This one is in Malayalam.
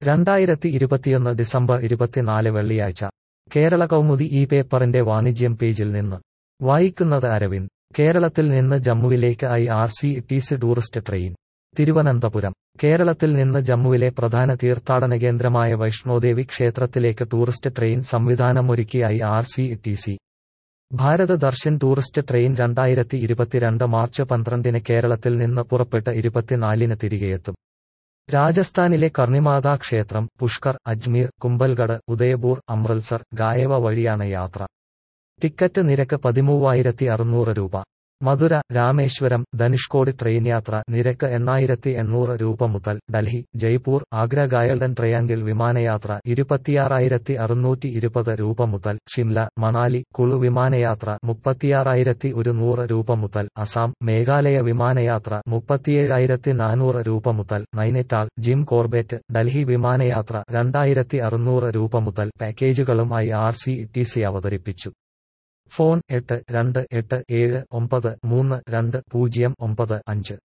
രണ്ടായിരത്തി ഇരുപത്തിയൊന്ന് ഡിസംബർ ഇരുപത്തിനാല് വെള്ളിയാഴ്ച കേരള കൗമുദി ഈ പേപ്പറിന്റെ വാണിജ്യം പേജിൽ നിന്ന് വായിക്കുന്നത് അരവിന്ദ് കേരളത്തിൽ നിന്ന് ജമ്മുവിലേക്ക് I R C T C tourist train Thiruvananthapuram കേരളത്തിൽ നിന്ന് ജമ്മുവിലെ പ്രധാന തീർത്ഥാടന കേന്ദ്രമായ വൈഷ്ണോദേവി ക്ഷേത്രത്തിലേക്ക് ടൂറിസ്റ്റ് ട്രെയിൻ സംവിധാനമൊരുക്കി I R C T C Bharat Darshan tourist train രണ്ടായിരത്തി ഇരുപത്തിരണ്ട് മാർച്ച് പന്ത്രണ്ടിന് കേരളത്തിൽ നിന്ന് പുറപ്പെട്ട് ഇരുപത്തിനാലിന് തിരികെയെത്തും രാജസ്ഥാനിലെ കർണിമാതാ ക്ഷേത്രം പുഷ്കർ അജ്മീർ കുംഭൽഗഡ് ഉദയപൂർ അമൃത്സർ ഗായവ വഴിയാണ് യാത്ര ടിക്കറ്റ് നിരക്ക് പതിമൂവായിരത്തി അറുന്നൂറ് രൂപ മധുര രാമേശ്വരം ധനുഷ്കോടി ട്രെയിൻ യാത്ര നിരക്ക് എണ്ണായിരത്തി എണ്ണൂറ് രൂപ മുതൽ ഡൽഹി ജയ്പൂർ ആഗ്ര ഗായൽഡൻ ട്രയാങ്കിൾ വിമാനയാത്ര ഇരുപത്തിയാറായിരത്തി അറുന്നൂറ്റി ഇരുപത് രൂപ മുതൽ ഷിംല മണാലി കുളു വിമാനയാത്ര മുപ്പത്തിയാറായിരത്തി ഒരുന്നൂറ് രൂപ മുതൽ അസാം മേഘാലയ വിമാനയാത്ര മുപ്പത്തിയേഴായിരത്തി നാനൂറ് രൂപ മുതൽ നൈനിറ്റാൾ ജിം കോർബെറ്റ് ഡൽഹി വിമാനയാത്ര രണ്ടായിരത്തി അറുന്നൂറ് രൂപ മുതൽ പാക്കേജുകളുമായി ആർ സി ടി സി അവതരിപ്പിച്ചു ഫോൺ എട്ട് രണ്ട് എട്ട് ഏഴ് ഒമ്പത് മൂന്ന് രണ്ട് പൂജ്യം ഒമ്പത് അഞ്ച്